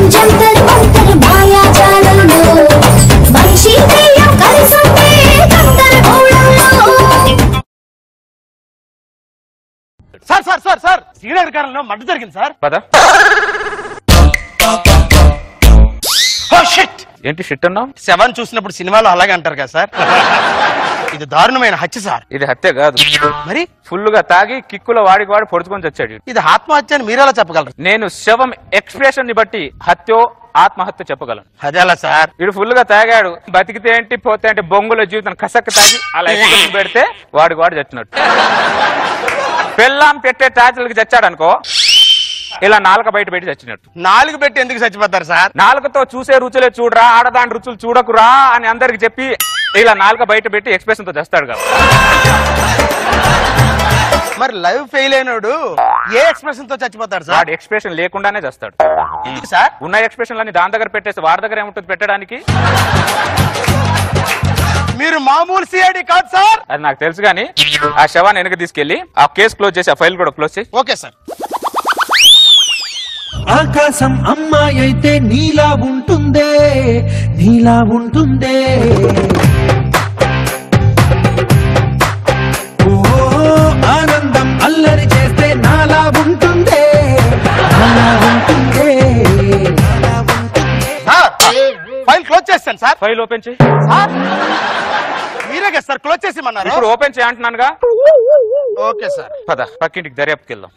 జంతర్ మంతర్ మాయాజాలంలో మనిషి దెయ్యం కలిసుంటే గందరగోళంలో sir sir sir sir Srinagar కాలంలో మడ్డ జరిగింది సార్ పద ఓ షిట్ ఏంటి షిట్ అన్నావు శవాన్ని చూసినప్పుడు సినిమాలో అలాగే అంటారు కదా సార్ ఇది దారుణమైన హత్య సార్ ఇది హత్య కాదు మరి ఫుల్ గా తాగి కిక్కులో వాడికి వాడి పొడుచుకొని చచ్చాడు వీడు. ఇది ఆత్మహత్య అని మీరెలా చెప్పగలరు నేను శవం ఎక్స్ప్రెషన్ ని బట్టి హత్యో ఆత్మహత్య చెప్పగలను అదేలా సార్ వీడు ఫుల్ గా తాగాడు బతికితే ఏంటి పోతే అంటే బొంగుల జీవితం కసక్క తాగి అలా ఎక్స్ప్రెషన్ పెడితే వాడికి వాడు చచ్చినట్టు పెళ్ళాం పెట్టే టాచర్లకి చచ్చాడు అనుకో ఇలా నాలుక బయట పెట్టి చచ్చినట్టు నాలుగు పెట్టి ఎందుకు చచ్చిపోతారు సార్ నాలుకతో చూసే రుచులే చూడరా ఆడదాని రుచులు చూడకురా అని అందరికి చెప్పి ఇలా నాలుక బయట పెట్టి ఎక్స్ప్రెషన్ తో చేస్తాడు కదా మరి లైవ్ ఫెయిల్ అయినాడు ఏ ఎక్స్ప్రెషన్ తో చచ్చిపోతాడు సార్ వాడు ఎక్స్ప్రెషన్ లేకుండానే చేస్తాడు ఎందుకు సార్ ఉన్న ఎక్స్ప్రెషన్ అన్ని దాని దగ్గర పెట్టేసి వాడి దగ్గర ఏముంటుంది పెట్టడానికి మీరు మామూలు సిఐడి కాదు సార్ అది నాకు తెలుసు కానీ ఆ శవాన్ని వెనక తీసుకెళ్లి ఆ కేసు క్లోజ్ చేసి ఆ ఫైల్ కూడా క్లోజ్ చేసి ఓకే సార్ ఆకాశం అమ్మాయి అయితే నీలా ఉంటుందే నీలా ఉంటుందే ఓ ఆనందం అల్లరి చేస్తే నాలా ఉంటుందే నాలా ఉంటుందే సార్ ఫైల్ క్లోజ్ చేస్తాను సార్ ఫైల్ ఓపెన్ చేయి సార్ మీరే కదా సార్ క్లోజ్ చేసేమన్నారు ఇప్పుడు ఓపెన్ చేయ అంటున్నానుగా ఓకే సార్ పద పక్కింటికి దర్యాప్తుకి వెళ్దాం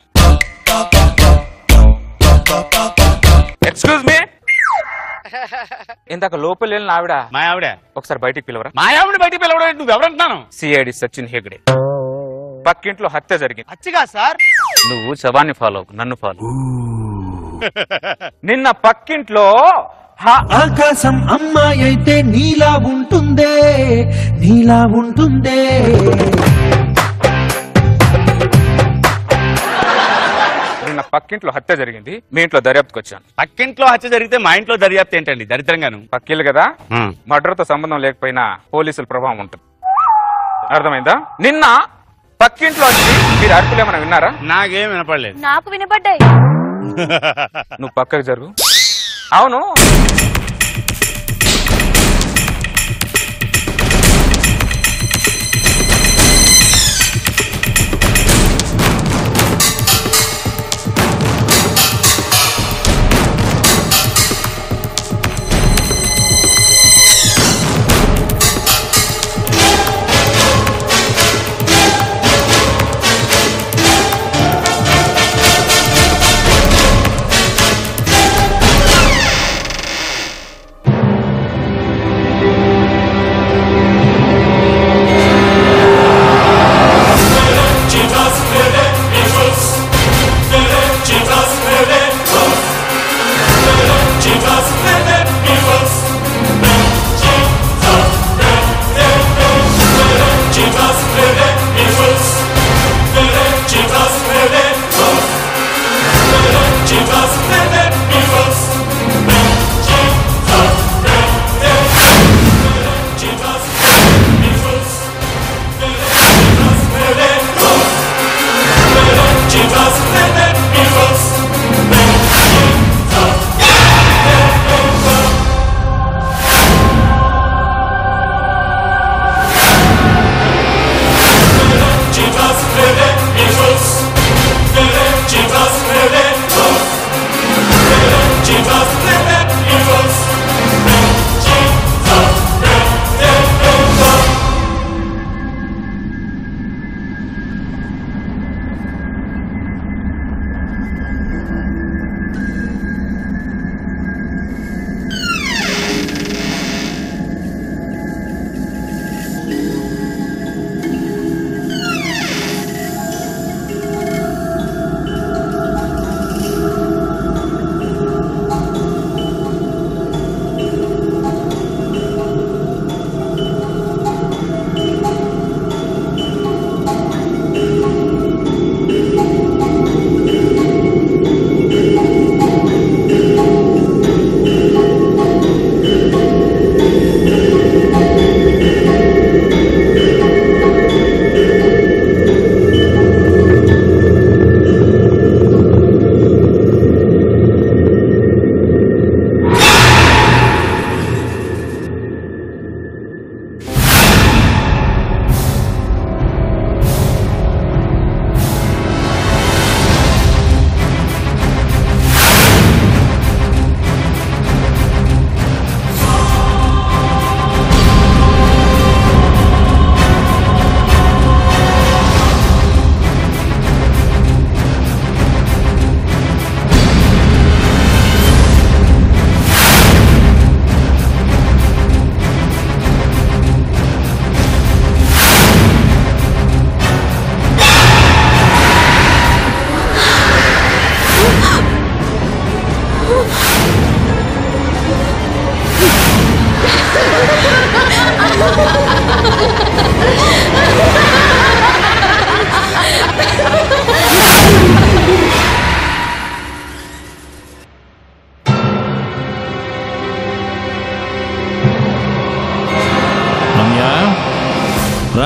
ఎక్స్క్యూజ్ మీ ఇందాక లోపల వెళ్ళిన ఆవిడ మా ఆవిడ ఒకసారి బయటికి పిలవరా మా ఆవిడ బయటికి పిలవడం నువ్వు ఎవరంటున్నాను సిఐడి సచిన్ హెగ్డే పక్కింట్లో హత్య జరిగింది అచ్చిగా సార్ నువ్వు శవాన్ని ఫాలో అవ్వకు, నన్ను ఫాలో నిన్న పక్కింట్లో హ- ఆకాశం అమ్మాయి అయితే నీలా ఉంటుందే నీలా ఉంటుందే నిన్న పక్కింట్లో హత్య జరిగింది మీ ఇంట్లో దర్యాప్తుకి వచ్చాను పక్కింట్లో హత్య జరిగితే మా ఇంట్లో దర్యాప్తు ఏంటండి దరిద్రంగాను పక్కిల్లు కదా మర్డర్ తో సంబంధం లేకపోయినా పోలీసుల ప్రభావం ఉంటుంది అర్థమైందా నిన్న పక్కింట్లో వచ్చి మీరు అరుపులు ఏమైనా విన్నారా నాకేం వినపడలేదు నాకు వినపడ్డాయి నువ్వు పక్కకు జరుగు అవును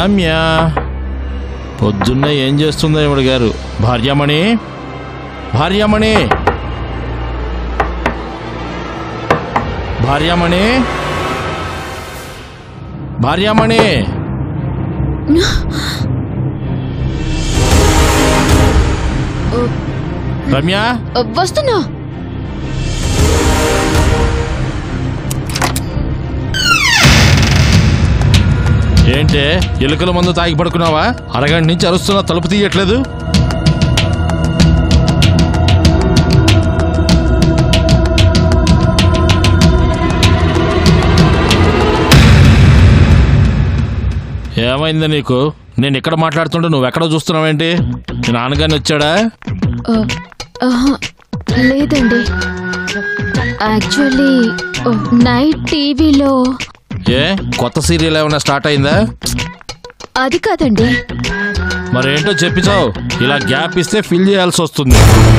రమ్య పొద్దున్న ఏం చేస్తుందో ఇవిడ గారు భార్యమణి భార్యమణి భార్యమణి భార్యమణి రమ్య వస్తున్నా ఏంటే ఎలుకల మందు తాగి పడుకున్నావా అరగంట నుంచి అరుస్తున్నా తలుపు తీయట్లేదు ఏమైంది నీకు నేను ఇక్కడ మాట్లాడుతుంటే నువ్వు ఎక్కడ చూస్తున్నావేంటి మీ నాన్నగారిని వచ్చాడా ఆ, ఆహా, లేదండి యాక్చువల్లీ నైట్ టీవీలో ఏ కొత్త సీరియల్ ఏమైనా స్టార్ట్ అయిందా అది కాదండి మరేంటో చెప్పిచావు ఇలా గ్యాప్ ఇస్తే ఫిల్ చేయాల్సి వస్తుంది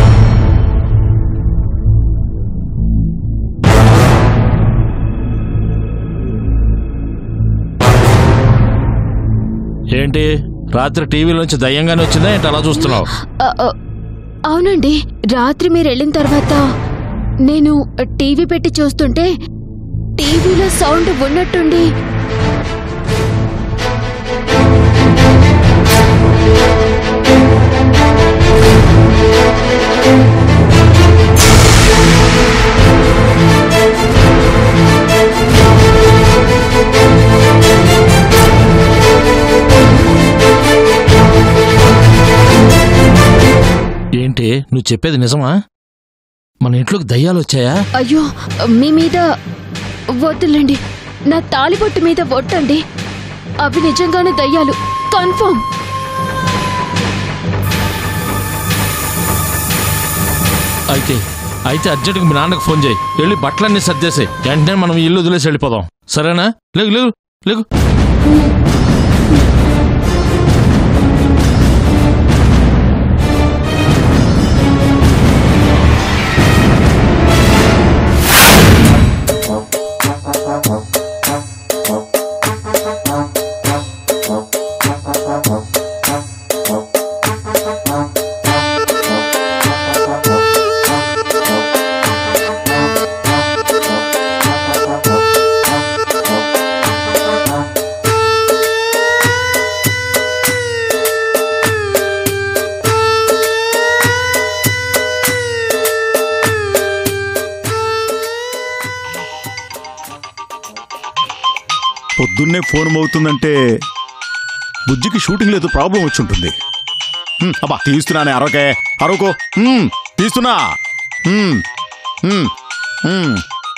ఏంటి రాత్రి టీవీలో నుంచి దయ్యంగానే వచ్చిందా ఏంటి అలా చూస్తున్నావు ఆ, ఆ, అవునండి రాత్రి మీరు వెళ్ళిన తర్వాత నేను టీవీ పెట్టి చూస్తుంటే టీవీలో సౌండ్ ఉన్నట్టుండి ఏంటి నువ్వు చెప్పేది నిజమా మన ఇంట్లోకి దయ్యాలు వచ్చాయా అయ్యో మీ మీద వద్దులండి నా తాలిబొట్టు మీద ఒట్టండి అవి నిజంగానే దయ్యాలు కన్ఫర్మ్ అయితే అయితే అర్జెంట్గా మీ నాన్నకు ఫోన్ చేయి వెళ్ళి బట్టలన్నీ సర్దేసాయి వెంటనే మనం ఈ ఇల్లు వదిలేసి వెళ్ళిపోదాం సరేనా లేగు లేగు లేగు పొద్దున్నే ఫోన్ మోగుతుందంటే బుజ్జికి షూటింగ్ లేదు ప్రాబ్లం వచ్చి ఉంటుంది హ్మ్, అబ్బా తీస్తున్నానే అరవకే అరవకో హ్మ్, తీస్తున్నా హ్మ్, హ్మ్, హ్మ్.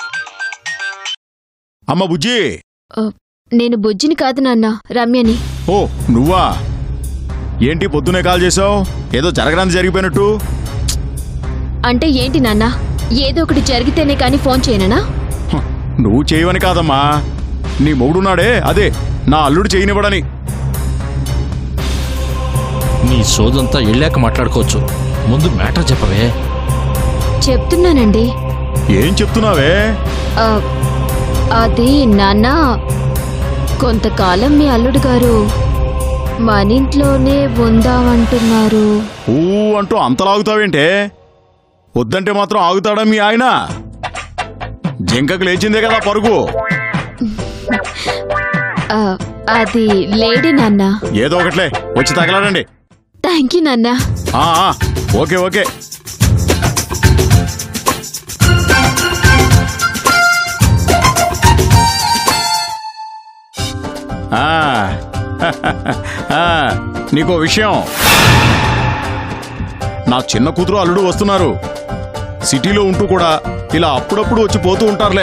అమ్మ బుజ్జి ఆ, నేను బుజ్జిని కాదు నాన్న రమ్యని ఓ నువ్వా ఏంటి పొద్దునే కాల్ చేసావు ఏదో జరగడానికి జరిగిపోయినట్టు అంటే ఏంటి నాన్న ఏదో ఒకటి జరిగితేనే కానీ ఫోన్ చేయననా హ, నువ్వు చేయవని కాదమ్మా నీ మొగుడున్నాడే అదే నా అల్లుడు చేయనివ్వడని నీ సోదంతా వెళ్ళాక మాట్లాడుకోవచ్చు ముందు మ్యాటర్ చెప్పవే చెప్తున్నానండి ఏం చెప్తున్నావే ఆ, అది నాన్న కొంతకాలం మీ అల్లుడు గారు మన ఇంట్లోనే ఉందామంటున్నారు ఊ అంటూ అంతలాగుతావేంటే వద్దంటే మాత్రం ఆగుతాడా మీ ఆయన జింకకు లేచిందే కదా పరుగు ఆ, అది లేడీ నాన్న ఏదో ఒకట్లే వచ్చి తగలాడండి థ్యాంక్ యూ నాన్న ఆ, ఆ, ఓకే ఓకే ఆ, ఆ, నీకో విషయం నా చిన్న కూతురు అల్లుడు వస్తున్నారు సిటీలో ఉంటూ కూడా ఇలా అప్పుడప్పుడు వచ్చి పోతూ ఉంటారులే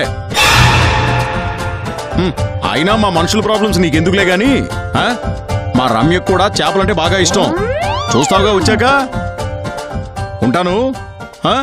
హ్మ్, అయినా మా మనుషుల ప్రాబ్లమ్స్ నీకెందుకులే గాని ఆ? మా రమ్యకు కూడా చేపలంటే బాగా ఇష్టం చూస్తావుగా వచ్చాక ఉంటాను ఆ?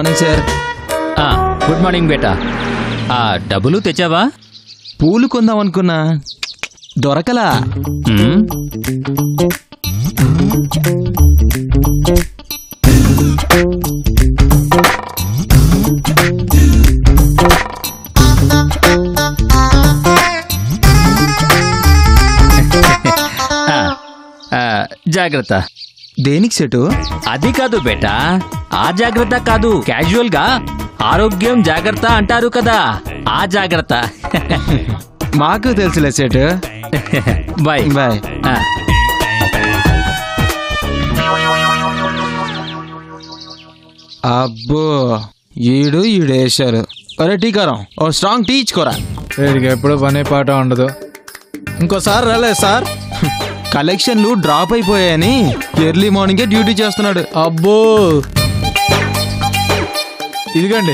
మార్నింగ్ సార్ ఆ, గుడ్ మార్నింగ్ బేటా ఆ డబ్బులు తెచ్చావా పూలు కొందాం అనుకున్నా దొరకలా మ్మ్. ఆ, ఆ, జాగ్రత్త దేనికి సెటు అది కాదు బేటా ఆ జాగ్రత్త కాదు క్యాజువల్ గా ఆరోగ్యం జాగ్రత్త అంటారు కదా ఆ జాగ్రత్త మాకు తెలుసులే సెటు బాయ్ బాయ్ ఆ, అబ్బో ఈడు ఈడు వేశారు అరే టీకారం ఓ స్ట్రాంగ్ టీ ఇచ్చుకోరా వీడికి ఎప్పుడు పని పాట ఉండదు ఇంకోసారి రాలేదు సార్ కలెక్షన్లు డ్రాప్ అయిపోయాయని ఎర్లీ మార్నింగే డ్యూటీ చేస్తున్నాడు అబ్బో ఇదిగండి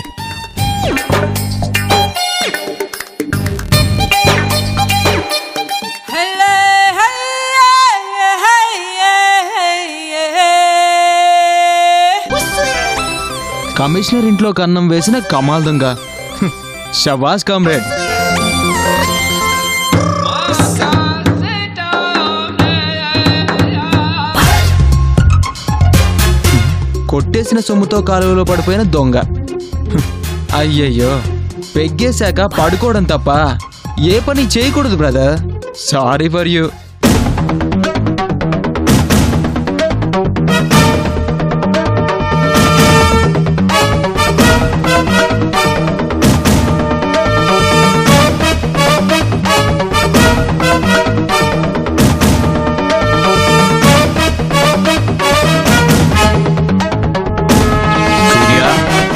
కమిషనర్ ఇంట్లో కన్నం వేసిన కమాల్ దొంగ హ్మ్. షబాస్ కామ్రేడ్ కొట్టేసిన సొమ్ముతో కాలువలో పడిపోయిన దొంగ హ్మ్. అయ్యయ్యో పెగ్గేశాక పడుకోవడం తప్ప ఏ పని చేయకూడదు brother sorry for you Surya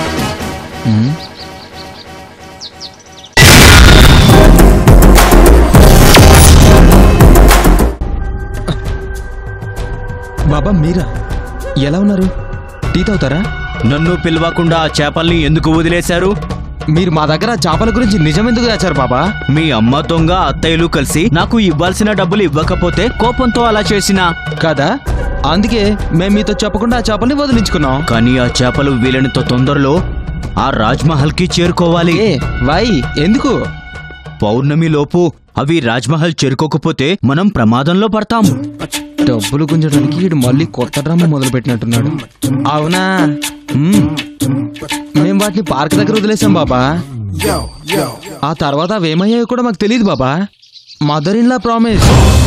బాబా మీరా ఎలా ఉన్నారు టీ తాగుతారా నన్ను పిలవకుండా ఆ చేపల్ని ఎందుకు వదిలేశారు మీరు మా దగ్గర చేపల గురించి నిజం ఎందుకు దాచారు బాబా మీ అమ్మ దొంగ అత్తయ్యలు కలిసి నాకు ఇవ్వాల్సిన డబ్బులు ఇవ్వకపోతే కోపంతో అలా చేసినా కదా అందుకే మేము మీతో చెప్పకుండా ఆ చేపల్ని వదిలించుకున్నాం కానీ ఆ చేపలు వీలైనంత తొందరలో ఆ రాజ్మహల్ కి చేరుకోవాలి ఏ వై ఎందుకు పౌర్ణమి లోపు అవి రాజ్మహల్ చేరుకోకపోతే మనం ప్రమాదంలో పడతాం డబ్బులు గుంజడానికి వీడు మళ్ళీ కొత్త డ్రామా మొదలు పెట్టినట్టున్నాడు అవునా మ్మ్. మేం వాటిని పార్క్ దగ్గర వదిలేసాం బాబా ఆ తర్వాత అవి ఏమయ్యాయో కూడా మాకు తెలియదు బాబా మదర్ ఇన్ లా ప్రామిస్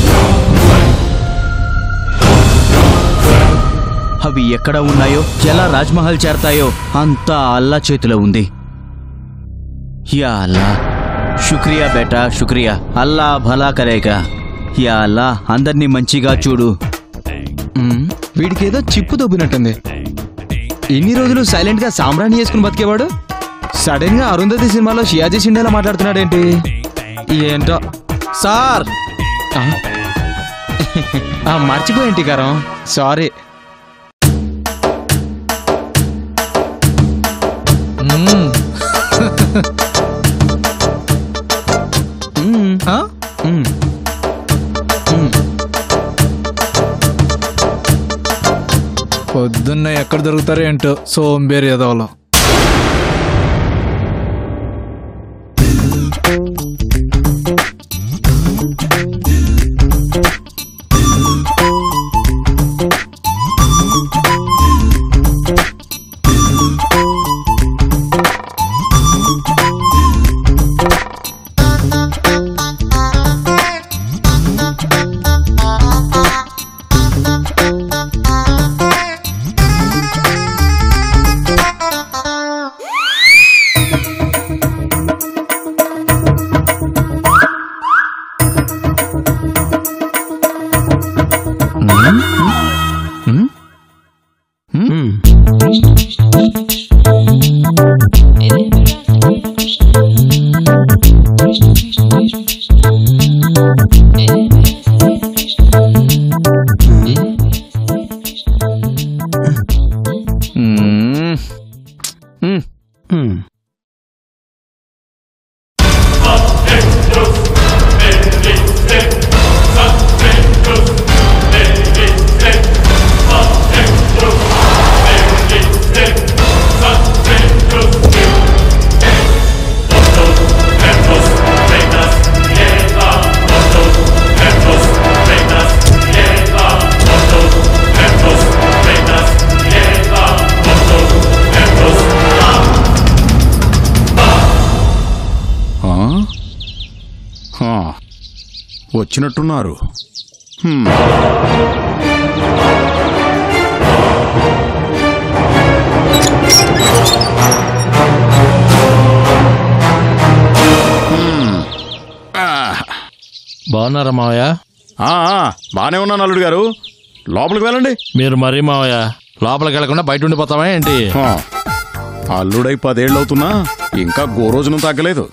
అవి ఎక్కడ ఉన్నాయో ఎలా రాజ్మహల్ చేరతాయో అంతా అల్లా చేతిలో ఉంది యా అల్లా శుక్రియా బేటా శుక్రియా అల్లా భలా కరేగా యా అల్లా అందరినీ మంచిగా చూడు మ్మ్. వీడికేదో చిప్పు దొబ్బినట్టుంది ఇన్ని రోజులు సైలెంట్ గా సామ్రాణి చేసుకుని బతికేవాడు సడన్ గా అరుంధతి సినిమాలో షియాజీ షిండేలా మాట్లాడుతున్నాడేంటి ఏంటో సార్ ఆ? ఆ, మర్చిపోయేంటి కారం సారీ మ్మ్. మ్మ్. ఆ? మ్మ్. మ్మ్. పొద్దున్న ఎక్కడ దొరుకుతారో ఏంటో సోంబేరి ఎదవలో వచ్చినట్టున్నారు హ్మ్. హ్మ్. ఆ, బాగున్నారా మావయ్య ఆ, ఆ, బానే ఉన్నాను అల్లుడు గారు లోపలికి వెళ్ళండి మీరు మరీ మావయ్య లోపలికి వెళ్లకుండా బయట ఉండిపోతావా ఏంటి ఆ, అల్లుడై పదేళ్ళు అవుతున్నా ఇంకా గోరోజును తగ్గలేదు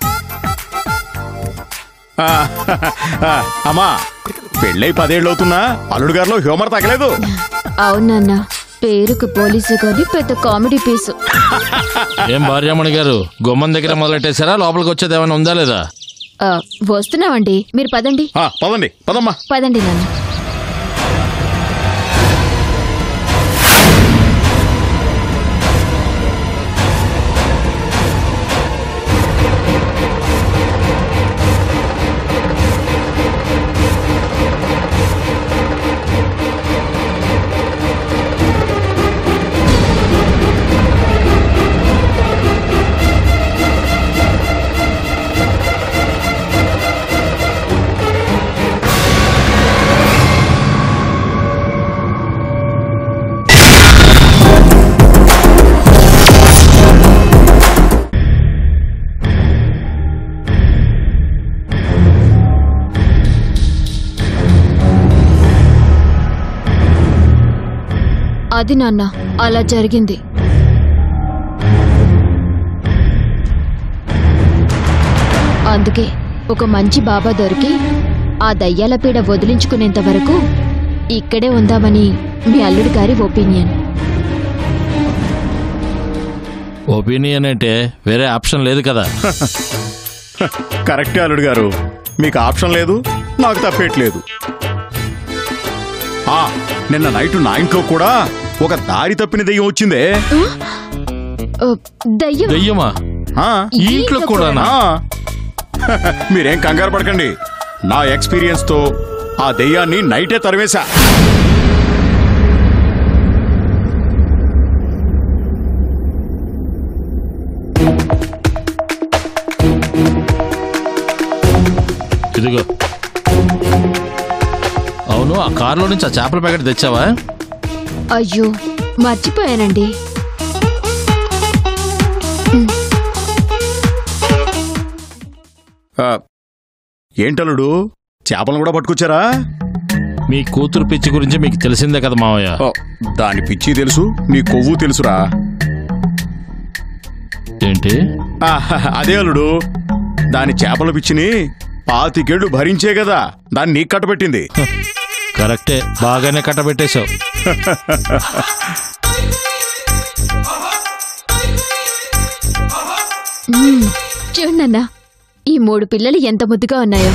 ఆ, ఆ, అమ్మా పెళ్ళై పదేళ్ళు అవుతున్నా అల్లుడు గారిలో హ్యూమర్ తగ్గలేదు అవునన్నా పేరుకు పోలీసు కానీ పెద్ద కామెడీ పీసు ఏం భార్యామణి గారు గుమ్మం దగ్గర మొదలెట్టేశారా లోపలికి వచ్చేది ఏమైనా ఉందా లేదా ఆ, వస్తున్నామండి మీరు పదండి ఆ, పదండి పదమ్మా పదండి నాన్న అది నాన్న అలా జరిగింది అందుకే ఒక మంచి బాబా దొరికి ఆ దయ్యాల పీడ వదిలించుకునేంత వరకు ఇక్కడే ఉందామని మీ అల్లుడి గారి ఒపీనియన్ ఒపీనియన్ అంటే వేరే ఆప్షన్ లేదు కదా కరెక్టే అల్లుడు గారు మీకు ఆప్షన్ లేదు నాకు తప్పేట్లేదు ఆ నిన్న నైట్ నా ఇంట్లో కూడా ఒక దారి తప్పిన దెయ్యం వచ్చిందే ఆ, దయ్యం దెయ్యమా ఆ, ఈ ఇంట్లో కూడానా ఆ. మీరేం కంగారు పడకండి నా ఎక్స్పీరియన్స్ తో ఆ దెయ్యాన్ని నైటే తరివేశా ఇదిగో అవును ఆ కారులో నుంచి ఆ చేపల ప్యాకెట్ తెచ్చావా అయ్యో మర్చిపోయానండి ఆ, ఏంటల్లుడు చేపలను కూడా పట్టుకొచ్చారా మీ కూతురు పిచ్చి గురించి మీకు తెలిసిందే కదా మావయ్య ఓ, దాని పిచ్చి తెలుసు నీ కొవ్వు తెలుసురా ఏంటి ఆ, అదే అల్లుడు దాని చేపల పిచ్చిని పాతికేళ్లు భరించే కదా దాన్ని నీకు కట్టబెట్టింది కరెక్టే బాగానే కట్టబెట్టేశావు మ్మ్. చూడన్నా ఈ మూడు పిల్లలు ఎంత ముద్దుగా ఉన్నాయో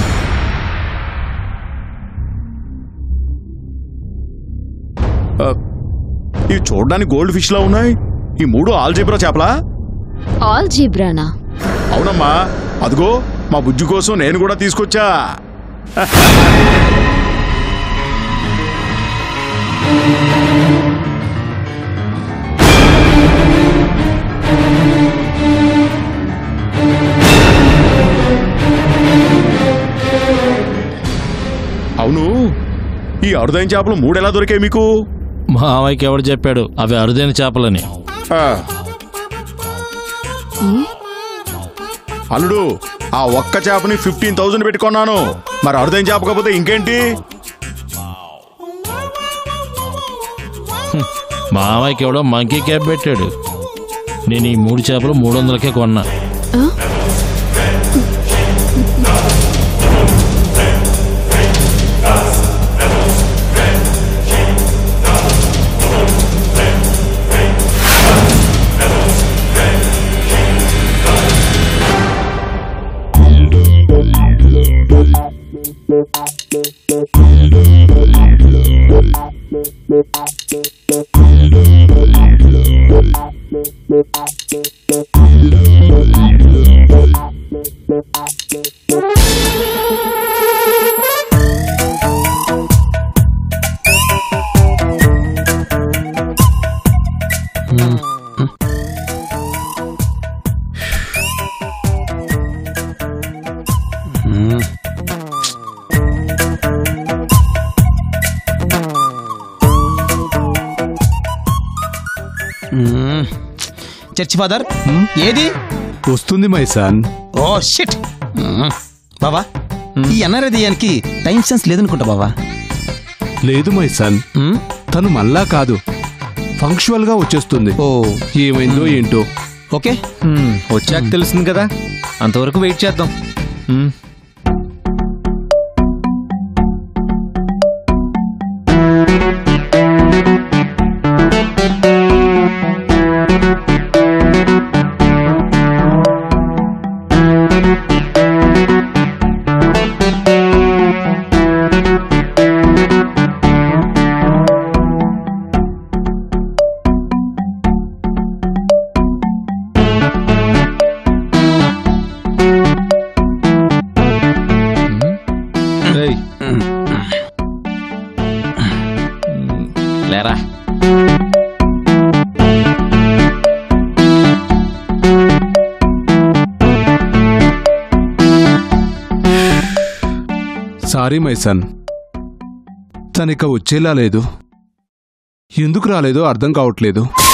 ఆ, ఇవి చూడడానికి గోల్డ్ ఫిష్ లా ఉన్నాయి ఈ మూడు ఆల్జీబ్రా చేపలా ఆల్ జీబ్రానా అవునమ్మా అదిగో మా బుజ్జి కోసం నేను కూడా తీసుకొచ్చా అవును ఈ అరుదైన చేపలు మూడెలా దొరికాయి మీకు మావయ్యకి ఎవడు చెప్పాడు అవి అరుదైన చేపలని ఆ. అల్లుడు ఆ ఒక్క చేపని ఫిఫ్టీన్ థౌజండ్ పెట్టుకున్నాను మరి అరుదైన చేప కాకపోతే ఇంకేంటి మావయ్యకి ఎవడో మంకీ క్యాప్ పెట్టాడు నేను ఈ మూడు చేపలు మూడు వందలకే కొన్నా చర్చి ఫాదర్ ఏది వస్తుంది మై సన్ ఓ షిట్ బాబా ఈ ఎన్ఆర్ఐ టైం సెన్స్ లేదనుకుంటా బాబా లేదు మై సన్ తను మళ్ళా కాదు ఫంక్షువల్ గా వచ్చేస్తుంది ఓ ఏమైందో ఏంటో ఓకే వచ్చాక తెలుస్తుంది కదా అంతవరకు వెయిట్ చేద్దాం మ్మ్. ఏయ్. లేరా సారీ మై సన్ తనిక వచ్చేలా లేదు ఎందుకు రాలేదో అర్థం కావట్లేదు